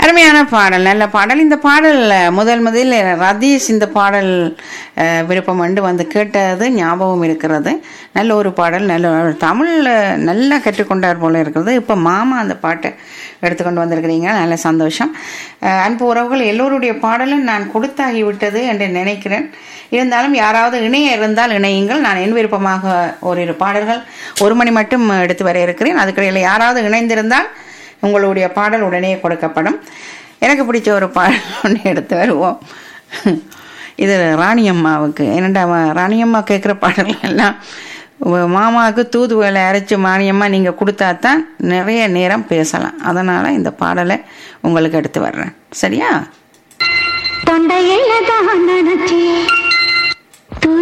அருமையான பாடல் நல்ல பாடல் இந்த பாடல் அஹ், முதல் முதலில் ரதீஷ் இந்த பாடல் அஹ், விருப்பம் வந்து வந்து கேட்டது ஞாபகம் இருக்கிறது நல்ல ஒரு பாடல் நல்ல தமிழ் நல்லா கற்றுக்கொண்டார் போல இருக்கிறது இப்போ மாமா அந்த பாட்டை எடுத்துக்கொண்டு வந்திருக்கிறீங்க நல்ல சந்தோஷம் அஹ், அன்பு உறவுகள் எல்லோருடைய பாடலும் நான் கொடுத்தாகி விட்டது என்று நினைக்கிறேன் இருந்தாலும் யாராவது இணைய இருந்தால் இணையுங்கள் நான் என் விருப்பமாக ஓரிரு பாடல்கள் ஒரு மணி மட்டும் எடுத்து வர இருக்கிறேன் அதுக்கிடையில் யாராவது இணைந்திருந்தால் உங்களுடைய பாடல் உடனே கொடுக்கப்படும் எனக்கு பிடிச்ச ஒரு பாடல் ஒன்று எடுத்து வருவோம் இது ராணியம்மாவுக்கு என்னடா அவ- ராணியம்மா கேட்குற பாடல்கள் எல்லாம் உ- மாமாவுக்கு தூதுவளை அரைச்சி மானியம்மா நீங்கள் கொடுத்தா தான் நிறைய நேரம் பேசலாம் அதனால் இந்த பாடலை உங்களுக்கு எடுத்து வர்றேன் சரியா தொண்டையில தான் நினைச்சேன்